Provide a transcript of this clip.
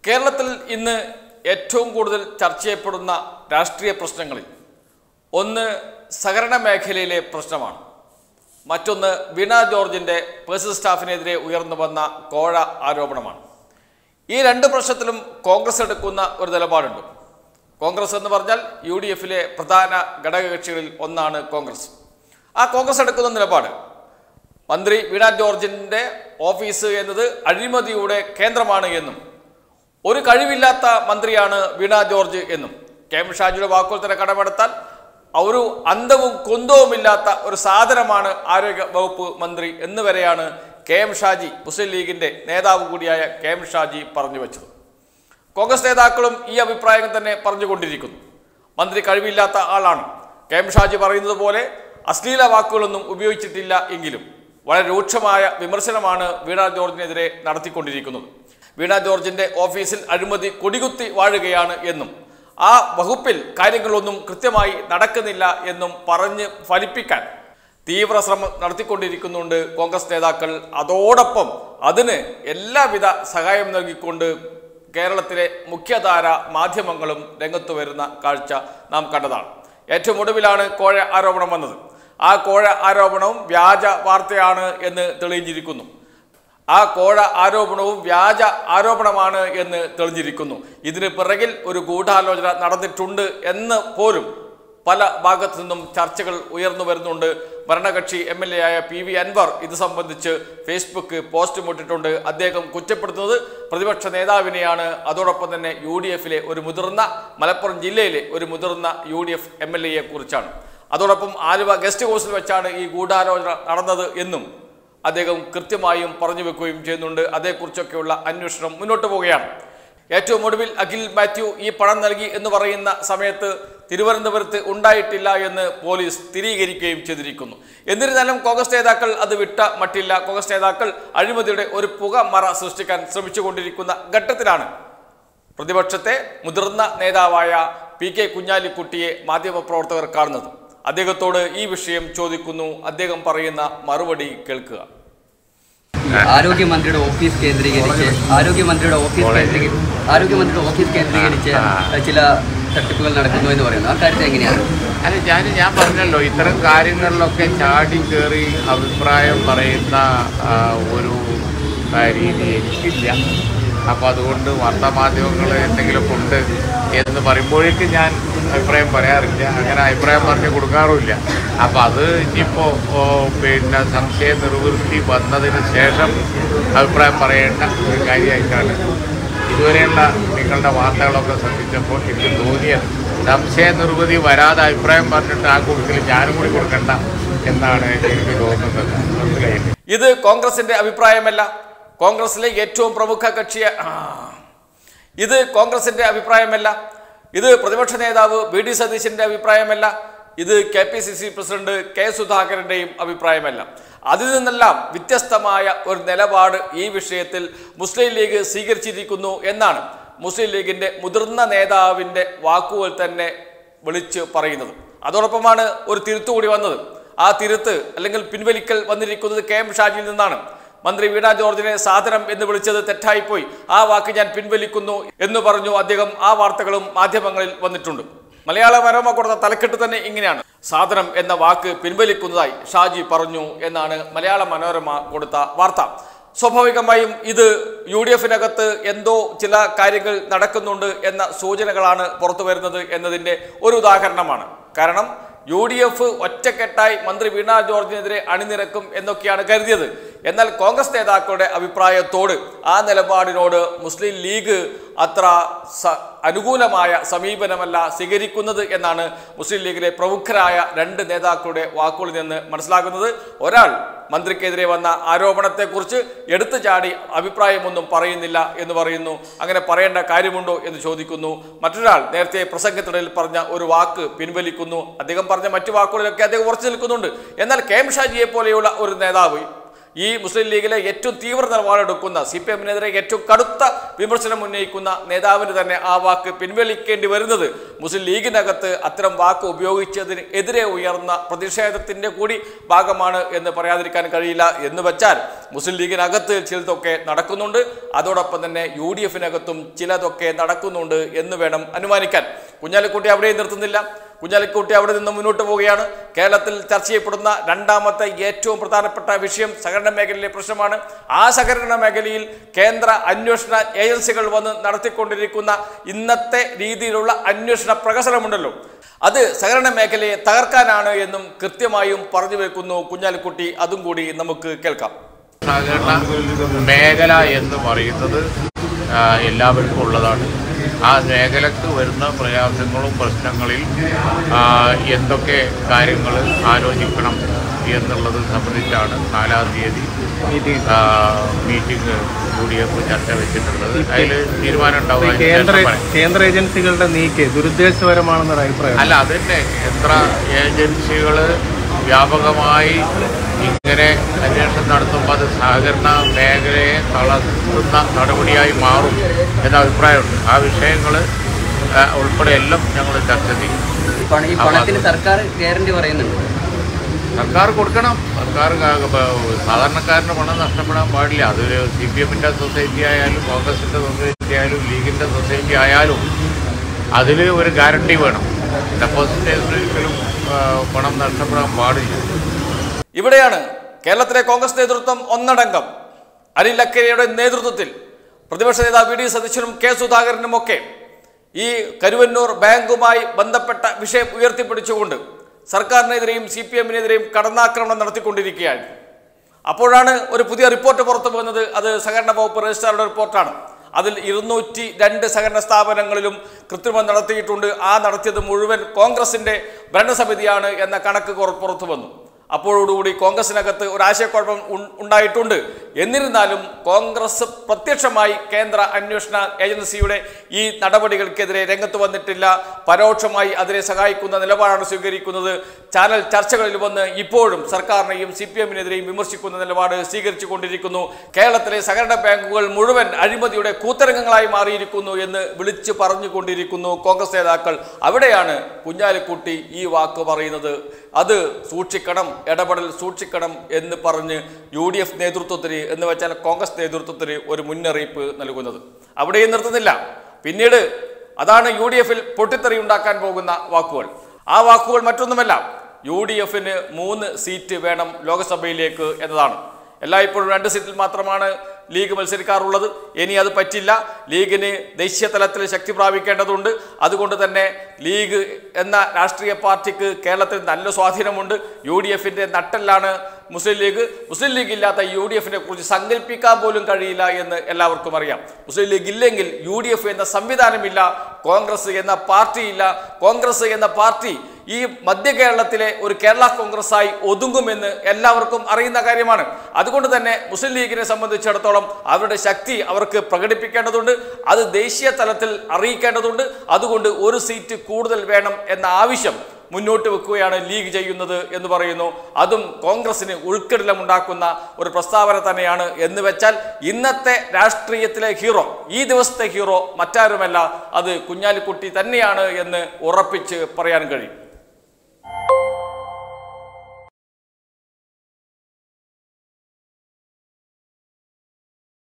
കേരളത്തിൽ ഇന്ന് ഏറ്റവും കൂടുതൽ ചർച്ച ചെയ്യപ്പെടുന്ന രാഷ്ട്രീയ പ്രശ്നങ്ങളിൽ ഒന്ന് സഹകരണ മേഖലയിലെ പ്രശ്നമാണ് മറ്റൊന്ന് വീണ ജോർജിൻ്റെ പേഴ്സണൽ സ്റ്റാഫിനെതിരെ ഉയർന്നു വന്ന കോഴ ആരോപണമാണ് ഈ രണ്ട് പ്രശ്നത്തിലും കോൺഗ്രസ് എടുക്കുന്ന ഒരു നിലപാടുണ്ട് കോൺഗ്രസ് എന്ന് പറഞ്ഞാൽ യു ഡി എഫിലെ പ്രധാന ഘടകകക്ഷികളിൽ ഒന്നാണ് കോൺഗ്രസ് ആ കോൺഗ്രസ് എടുക്കുന്ന നിലപാട് മന്ത്രി വീണ ജോർജിൻ്റെ ഓഫീസ് എന്നത് അഴിമതിയുടെ കേന്ദ്രമാണ് എന്നും ഒരു കഴിവില്ലാത്ത മന്ത്രിയാണ് വീണ ജോർജ് എന്നും കെ എം ഷാജിയുടെ വാക്കുകൾ തന്നെ കടമെടുത്താൽ ഒരു അന്തവും കുന്തവുമില്ലാത്ത ഒരു സാധനമാണ് ആരോഗ്യ വകുപ്പ് മന്ത്രി എന്ന് വരെയാണ് കെ എം ഷാജി മുസ്ലിം ലീഗിന്റെ നേതാവ് കൂടിയായ കെ എം ഷാജി പറഞ്ഞു വെച്ചത് കോൺഗ്രസ് നേതാക്കളും ഈ അഭിപ്രായം തന്നെ പറഞ്ഞുകൊണ്ടിരിക്കുന്നു മന്ത്രി കഴിവില്ലാത്ത ആളാണ് കെ എം ഷാജി പറയുന്നത് പോലെ അശ്ലീല വാക്കുകളൊന്നും ഉപയോഗിച്ചിട്ടില്ല എങ്കിലും വളരെ രൂക്ഷമായ വിമർശനമാണ് വീണ ജോർജിനെതിരെ നടത്തിക്കൊണ്ടിരിക്കുന്നത് വീണ ജോർജിന്റെ ഓഫീസിൽ അഴിമതി കൊടികുത്തി വാഴുകയാണ് എന്നും ആ വകുപ്പിൽ കാര്യങ്ങളൊന്നും കൃത്യമായി നടക്കുന്നില്ല എന്നും പറഞ്ഞ് ഫലിപ്പിക്കാൻ തീവ്ര ശ്രമം നടത്തിക്കൊണ്ടിരിക്കുന്നുണ്ട് കോൺഗ്രസ് നേതാക്കൾ അതോടൊപ്പം അതിന് എല്ലാവിധ സഹായം നൽകിക്കൊണ്ട് കേരളത്തിലെ മുഖ്യധാര മാധ്യമങ്ങളും രംഗത്ത് വരുന്ന കാഴ്ച നാം കണ്ടതാണ് ഏറ്റവും ഒടുവിലാണ് കോഴ ആരോപണം വന്നത് ആ കോഴ ആരോപണവും വ്യാജ വാർത്തയാണ് എന്ന് തെളിഞ്ഞിരിക്കുന്നു ആ കോഴ ആരോപണവും വ്യാജ ആരോപണമാണ് എന്ന് തെളിഞ്ഞിരിക്കുന്നു ഇതിന് പിറകിൽ ഒരു ഗൂഢാലോചന നടന്നിട്ടുണ്ട് എന്ന് പോലും പല ഭാഗത്തു നിന്നും ചർച്ചകൾ ഉയർന്നു വരുന്നുണ്ട് ഭരണകക്ഷി എം എൽ എ ആയ പി വി അൻവർ ഇത് സംബന്ധിച്ച് ഫേസ്ബുക്ക് പോസ്റ്റ് ഇട്ടിട്ടുണ്ട് അദ്ദേഹം കുറ്റപ്പെടുത്തുന്നത് പ്രതിപക്ഷ നേതാവിനെയാണ് അതോടൊപ്പം തന്നെ യു ഡി എഫിലെ ഒരു മുതിർന്ന മലപ്പുറം ജില്ലയിലെ ഒരു മുതിർന്ന U D F M L എയെ കുറിച്ചാണ് അതോടൊപ്പം ആലുവ ഗസ്റ്റ് ഹൗസിൽ വെച്ചാണ് ഈ ഗൂഢാലോചന നടന്നത് എന്നും അദ്ദേഹം കൃത്യമായും പറഞ്ഞു വെക്കുകയും ചെയ്യുന്നുണ്ട് അതേക്കുറിച്ചൊക്കെയുള്ള അന്വേഷണം മുന്നോട്ട് പോവുകയാണ് ഏറ്റവും ഒടുവിൽ അഖിൽ മാത്യു ഈ പണം നൽകി എന്ന് പറയുന്ന സമയത്ത് തിരുവനന്തപുരത്ത് ഉണ്ടായിട്ടില്ല എന്ന് പോലീസ് സ്ഥിരീകരിക്കുകയും ചെയ്തിരിക്കുന്നു എന്നിരുന്നാലും കോൺഗ്രസ് നേതാക്കൾ അത് വിട്ട മട്ടില്ല കോൺഗ്രസ് നേതാക്കൾ അഴിമതിയുടെ ഒരു പുക മറ സൃഷ്ടിക്കാൻ ശ്രമിച്ചുകൊണ്ടിരിക്കുന്ന ഘട്ടത്തിലാണ് പ്രതിപക്ഷത്തെ മുതിർന്ന നേതാവായ പി കെ കുഞ്ഞാലിക്കുട്ടിയെ മാധ്യമപ്രവർത്തകർ കാണുന്നത് അദ്ദേഹത്തോട് ഈ വിഷയം ചോദിക്കുന്നു അദ്ദേഹം പറയുന്ന മറുപടി കേൾക്കുക ആരോഗ്യമന്ത്രിയുടെ ഓഫീസ് കേന്ദ്രീകരിച്ച് ആരോഗ്യമന്ത്രിയുടെ ഓഫീസ് കേന്ദ്രീകരിച്ച് ആരോഗ്യമന്ത്രിയുടെ ഓഫീസ് കേന്ദ്രീകരിച്ച് ചില തട്ടിപ്പുകൾ നടക്കുന്നു എന്ന് പറയുന്നു ആ കാര്യത്തിൽ എങ്ങനെയാണ് അല്ല ഞാൻ ഞാൻ പറഞ്ഞല്ലോ ഇത്തരം കാര്യങ്ങളിലൊക്കെ ചാടി കയറി അഭിപ്രായം പറയുന്ന ആ, ഒരു ആ, രീതി എനിക്കില്ല അപ്പോൾ അതുകൊണ്ട് വാർത്താമാധ്യമങ്ങൾ എന്തെങ്കിലും ഉണ്ട് എന്ന് പറയുമ്പോഴേക്കും ഞാൻ അഭിപ്രായം പറയാറില്ല അങ്ങനെ അഭിപ്രായം പറഞ്ഞ് കൊടുക്കാറുമില്ല അപ്പോൾ അത് ഇനിയിപ്പോൾ പിന്നെ സംശയ നിർവൃത്തി വന്നതിന് ശേഷം അഭിപ്രായം പറയേണ്ട ഒരു കാര്യമായിട്ടാണ് ഇതുവരെയുള്ള നിങ്ങളുടെ വാർത്തകളൊക്കെ ശ്രദ്ധിച്ചപ്പോൾ എനിക്ക് തോന്നിയത് സംശയ നിർവൃതി വരാതെ അഭിപ്രായം പറഞ്ഞിട്ട് ആ കൂട്ടത്തിൽ ഞാനും കൂടി കൊടുക്കണ്ട എന്നാണ് എനിക്ക് തോന്നുന്നത് മനസ്സിലായില്ലേ ഇത് കോൺഗ്രസിന്റെ അഭിപ്രായമല്ല കോൺഗ്രസിലെ ഏറ്റവും പ്രമുഖ കക്ഷിയെ ആ. ഇത് കോൺഗ്രസിന്റെ അഭിപ്രായമല്ല ഇത് പ്രതിപക്ഷ നേതാവ് വി ഡി സതീശന്റെ അഭിപ്രായമല്ല ഇത് K P C C president K സുധാകരന്റെയും അഭിപ്രായമല്ല അതിൽ നിന്നെല്ലാം വ്യത്യസ്തമായ ഒരു നിലപാട് ഈ വിഷയത്തിൽ മുസ്ലിം ലീഗ് സ്വീകരിച്ചിരിക്കുന്നു എന്നാണ് മുസ്ലിം ലീഗിന്റെ മുതിർന്ന നേതാവിന്റെ വാക്കുകൾ തന്നെ വിളിച്ച് പറയുന്നത് അതോടൊപ്പമാണ് ഒരു തിരുത്തു കൂടി വന്നത് ആ തിരുത്ത് അല്ലെങ്കിൽ പിൻവലിക്കൽ വന്നിരിക്കുന്നത് കെ എം ഷാജിയിൽ നിന്നാണ് മന്ത്രി വീണ ജോർജിനെ സാധനം എന്ന് വിളിച്ചത് തെറ്റായിപ്പോയി ആ വാക്ക് ഞാൻ പിൻവലിക്കുന്നു എന്ന് പറഞ്ഞു അദ്ദേഹം ആ വാർത്തകളും മാധ്യമങ്ങളിൽ വന്നിട്ടുണ്ട് മലയാള മനോരമ കൊടുത്ത തലക്കെട്ട് തന്നെ ഇങ്ങനെയാണ് സാധനം എന്ന വാക്ക് പിൻവലിക്കുന്നതായി ഷാജി പറഞ്ഞു എന്നാണ് മലയാള മനോരമ കൊടുത്ത വാർത്ത സ്വാഭാവികമായും ഇത് യു ഡി എഫിനകത്ത് എന്തോ ചില കാര്യങ്ങൾ നടക്കുന്നുണ്ട് എന്ന സൂചനകളാണ് പുറത്തു വരുന്നത് എന്നതിൻ്റെ ഒരു ഉദാഹരണമാണ് കാരണം യു ഡി എഫ് ഒറ്റക്കെട്ടായി മന്ത്രി വീണ ജോർജിനെതിരെ അണിനിരക്കും എന്നൊക്കെയാണ് കരുതിയത് എന്നാൽ കോൺഗ്രസ് നേതാക്കളുടെ അഭിപ്രായത്തോട് ആ നിലപാടിനോട് മുസ്ലിം ലീഗ് അത്ര സ- അനുകൂലമായ സമീപനമല്ല സ്വീകരിക്കുന്നത് എന്നാണ് മുസ്ലിം ലീഗിലെ പ്രമുഖരായ രണ്ട് നേതാക്കളുടെ വാക്കുകളിൽ നിന്ന് മനസ്സിലാക്കുന്നത് ഒരാൾ മന്ത്രിക്കെതിരെ വന്ന ആരോപണത്തെക്കുറിച്ച് എടുത്തു ചാടി അഭിപ്രായമൊന്നും പറയുന്നില്ല എന്ന് പറയുന്നു അങ്ങനെ പറയേണ്ട കാര്യമുണ്ടോ എന്ന് ചോദിക്കുന്നു മറ്റൊരാൾ നേരത്തെ പ്രസംഗത്തിനിടയിൽ പറഞ്ഞ ഒരു വാക്ക് പിൻവലിക്കുന്നു അദ്ദേഹം പറഞ്ഞ മറ്റു വാക്കുകളിലൊക്കെ അദ്ദേഹം ഉറച്ചു നിൽക്കുന്നുണ്ട് എന്നാൽ കെ എം ഷാജിയെ പോലെയുള്ള ഒരു നേതാവ് ഈ മുസ്ലിം ലീഗിലെ ഏറ്റവും തീവ്ര നിലപാടെടുക്കുന്ന സി പി എമ്മിനെതിരെ ഏറ്റവും കടുത്ത വിമർശനം ഉന്നയിക്കുന്ന നേതാവിന് തന്നെ ആ വാക്ക് പിൻവലിക്കേണ്ടി വരുന്നത് മുസ്ലിം ലീഗിനകത്ത് അത്തരം വാക്ക് ഉപയോഗിച്ചതിന് എതിരെ ഉയർന്ന പ്രതിഷേധത്തിന്റെ കൂടി ഭാഗമാണ് എന്ന് പറയാതിരിക്കാൻ കഴിയില്ല എന്ന് വെച്ചാൽ മുസ്ലിം ലീഗിനകത്ത് ചിലതൊക്കെ നടക്കുന്നുണ്ട് അതോടൊപ്പം തന്നെ യു ഡി എഫിനകത്തും ചിലതൊക്കെ നടക്കുന്നുണ്ട് എന്ന് വേണം അനുമാനിക്കാൻ കുഞ്ഞാലിക്കുട്ടി അവിടെയും നിർത്തുന്നില്ല കുഞ്ഞാലിക്കുട്ടി അവിടെ നിന്ന് മുന്നോട്ട് പോവുകയാണ് കേരളത്തിൽ ചർച്ച ചെയ്യപ്പെടുന്ന രണ്ടാമത്തെ ഏറ്റവും പ്രധാനപ്പെട്ട വിഷയം സഹകരണ മേഖലയിലെ പ്രശ്നമാണ് ആ സഹകരണ മേഖലയിൽ കേന്ദ്ര അന്വേഷണ ഏജൻസികൾ വന്ന് നടത്തിക്കൊണ്ടിരിക്കുന്ന ഇന്നത്തെ രീതിയിലുള്ള അന്വേഷണ പ്രകസനമുണ്ടല്ലോ അത് സഹകരണ മേഖലയെ തകർക്കാനാണ് എന്നും കൃത്യമായും പറഞ്ഞു വെക്കുന്നു കുഞ്ഞാലിക്കുട്ടി അതും കൂടി നമുക്ക് കേൾക്കാം സഹകരണ മേഖല എന്ന് പറയുന്നത് ആ, എല്ലാവർക്കും ഉള്ളതാണ് ആ മേഖലക്ക് വരുന്ന പ്രയാസങ്ങളും പ്രശ്നങ്ങളിൽ ആ, എന്തൊക്കെ കാര്യങ്ങൾ ആലോചിക്കണം എന്നുള്ളത് സംബന്ധിച്ചാണ് നാലാം തീയതി ആ, മീറ്റിംഗ് യു ഡി എഫ് ചർച്ച വെച്ചിട്ടുള്ളത് അതിൽ തീരുമാനം ഉണ്ടാവും അതിന് കേന്ദ്ര ശേഷം പറയാം. കേന്ദ്ര ഏജൻസികളുടെ നീക്ക് ദുരുദ്ദേശപരമാണെന്നൊരു അഭിപ്രായം അല്ല അതിൻ്റെ എത്ര ഏജൻസികൾ വ്യാപകമായി ഇങ്ങനെ അന്വേഷണം നടത്തുമ്പോൾ അത് സഹകരണ മേഖലയെ തളർത്തുന്ന നടപടിയായി മാറും എന്ന അഭിപ്രായമുണ്ട് ആ വിഷയങ്ങൾ ഉൾപ്പെടെ എല്ലാം ഞങ്ങൾ ചർച്ച ചെയ്യും പണ- ഈ പണത്തിന് സർക്കാർ ഗ്യാരണ്ടി പറയുന്നുണ്ട് സർക്കാർ കൊടുക്കണം സർക്കാർ ക- ബ- സാധാരണക്കാരൻ്റെ പണം നഷ്ടപ്പെടാൻ പാടില്ല അതൊരു സി പി എമ്മിൻ്റെ സൊസൈറ്റി ആയാലും കോൺഗ്രസിൻ്റെ സൊസൈറ്റി ആയാലും ലീഗിൻ്റെ സൊസൈറ്റി ആയാലും അതിൽ ഒരു ഗ്യാരണ്ടി വേണം ഡെപ്പോസിറ്റ് ഒരിക്കലും ആ, പണം നഷ്ടപ്പെടാൻ പാടില്ല ഇവിടെയാണ് കേരളത്തിലെ കോൺഗ്രസ് നേതൃത്വം ഒന്നടങ്കം അനിൽ അക്കരയുടെ നേതൃത്വത്തിൽ പ്രതിപക്ഷ നേതാവ് വി ഡി സതീശനും കെ സുധാകരനുമൊക്കെ ഈ കരുവന്നൂർ ബാങ്കുമായി ബന്ധപ്പെട്ട വിഷയം ഉയർത്തിപ്പിടിച്ചുകൊണ്ട് സർക്കാരിനെതിരെയും സി പി എമ്മിനെതിരെയും കടന്നാക്രമണം നടത്തിക്കൊണ്ടിരിക്കുകയാണ് അപ്പോഴാണ് ഒരു പുതിയ റിപ്പോർട്ട് പുറത്തു പോകുന്നത് അത് സഹകരണ വകുപ്പ് രജിസ്ട്രാറുടെ റിപ്പോർട്ടാണ് അതിൽ ഇരുന്നൂറ്റി രണ്ട് സഹകരണ സ്ഥാപനങ്ങളിലും കൃത്രിമം നടത്തിയിട്ടുണ്ട് ആ നടത്തിയത് മുഴുവൻ കോൺഗ്രസിന്റെ ഭരണസമിതിയാണ് എന്ന കണക്ക് കുറ- പുറത്തു വന്നു അപ്പോഴോടുകൂടി കോൺഗ്രസിനകത്ത് ഒരു ആശയക്കുഴപ്പം ഉൺ- ഉണ്ടായിട്ടുണ്ട് എന്നിരുന്നാലും കോൺഗ്രസ് പ്രത്യക്ഷമായി കേന്ദ്ര അന്വേഷണ ഏജൻസിയുടെ ഈ നടപടികൾക്കെതിരെ രംഗത്ത് വന്നിട്ടില്ല പരോക്ഷമായി അതിനെ സഹായിക്കുന്ന നിലപാടാണ് സ്വീകരിക്കുന്നത് ചാനൽ ചർച്ചകളിൽ വന്ന് ഇപ്പോഴും സർക്കാരിനെയും സി പി എമ്മിനെതിരെയും വിമർശിക്കുന്ന നിലപാട് സ്വീകരിച്ചു കൊണ്ടിരിക്കുന്നു കേരളത്തിലെ സഹകരണ ബാങ്കുകൾ മുഴുവൻ അഴിമതിയുടെ കൂത്തരംഗങ്ങളായി മാറിയിരിക്കുന്നു എന്ന് വിളിച്ചു പറഞ്ഞുകൊണ്ടിരിക്കുന്നു കോൺഗ്രസ് നേതാക്കൾ അവിടെയാണ് കുഞ്ഞാലിക്കുട്ടി ഈ വാക്ക് പറയുന്നത് അത് സൂക്ഷിക്കണം ഇടപെടൽ സൂക്ഷിക്കണം എന്ന് പറഞ്ഞ് യു ഡി എഫ് നേതൃത്വത്തിന് എന്ന് വെച്ചാൽ കോൺഗ്രസ് നേതൃത്വത്തിന് ഒരു മുന്നറിയിപ്പ് നൽകുന്നത് അവിടെയും നിർത്തുന്നില്ല പിന്നീട് അതാണ് യു ഡി എഫിൽ പൊട്ടിത്തെറി ഉണ്ടാക്കാൻ പോകുന്ന വാക്കുകൾ ആ വാക്കുകൾ മറ്റൊന്നുമല്ല യു ഡി എഫിന് മൂന്ന് സീറ്റ് വേണം ലോക്സഭയിലേക്ക് എന്നതാണ് എല്ലായ്പ്പോഴും രണ്ട് സീറ്റിൽ മാത്രമാണ് ലീഗ് മത്സരിക്കാറുള്ളത് ഇനി അത് പറ്റില്ല ലീഗിന് ദേശീയ തലത്തിൽ ശക്തി പ്രാപിക്കേണ്ടതുണ്ട് അതുകൊണ്ട് തന്നെ ലീഗ് എന്ന രാഷ്ട്രീയ പാർട്ടിക്ക് കേരളത്തിൽ നല്ല സ്വാധീനമുണ്ട് യു ഡി എഫിൻ്റെ നട്ടെല്ലാണ് മുസ്ലിം ലീഗ് മുസ്ലിം ലീഗ് ഇല്ലാത്ത യു ഡി എഫിനെ കുറിച്ച് സങ്കല്പിക്കാൻ പോലും കഴിയില്ല എന്ന് എല്ലാവർക്കും അറിയാം മുസ്ലിം ലീഗ് ഇല്ലെങ്കിൽ യു ഡി എഫ് എന്ന സംവിധാനമില്ല കോൺഗ്രസ് എന്ന പാർട്ടിയില്ല കോൺഗ്രസ് എന്ന പാർട്ടി ഈ മധ്യ കേരളത്തിലെ ഒരു കേരള കോൺഗ്രസ്സായി ഒതുങ്ങുമെന്ന് എല്ലാവർക്കും അറിയുന്ന കാര്യമാണ് അതുകൊണ്ട് തന്നെ മുസ്ലിം ലീഗിനെ സംബന്ധിച്ചിടത്തോളം അവരുടെ ശക്തി അവർക്ക് പ്രകടിപ്പിക്കേണ്ടതുണ്ട് അത് ദേശീയ തലത്തിൽ അറിയിക്കേണ്ടതുണ്ട് അതുകൊണ്ട് ഒരു സീറ്റ് കൂടുതൽ വേണം എന്ന ആവശ്യം മുന്നോട്ട് വെക്കുകയാണ് ലീഗ് ചെയ്യുന്നത് എന്ന് പറയുന്നു അതും കോൺഗ്രസിന് ഉൾക്കിടലമുണ്ടാക്കുന്ന ഒരു പ്രസ്താവന തന്നെയാണ് എന്ന് വെച്ചാൽ ഇന്നത്തെ രാഷ്ട്രീയത്തിലെ ഹീറോ ഈ ദിവസത്തെ ഹീറോ മറ്റാരുമല്ല അത് കുഞ്ഞാലിക്കുട്ടി തന്നെയാണ് എന്ന് ഉറപ്പിച്ച് പറയാൻ കഴിയും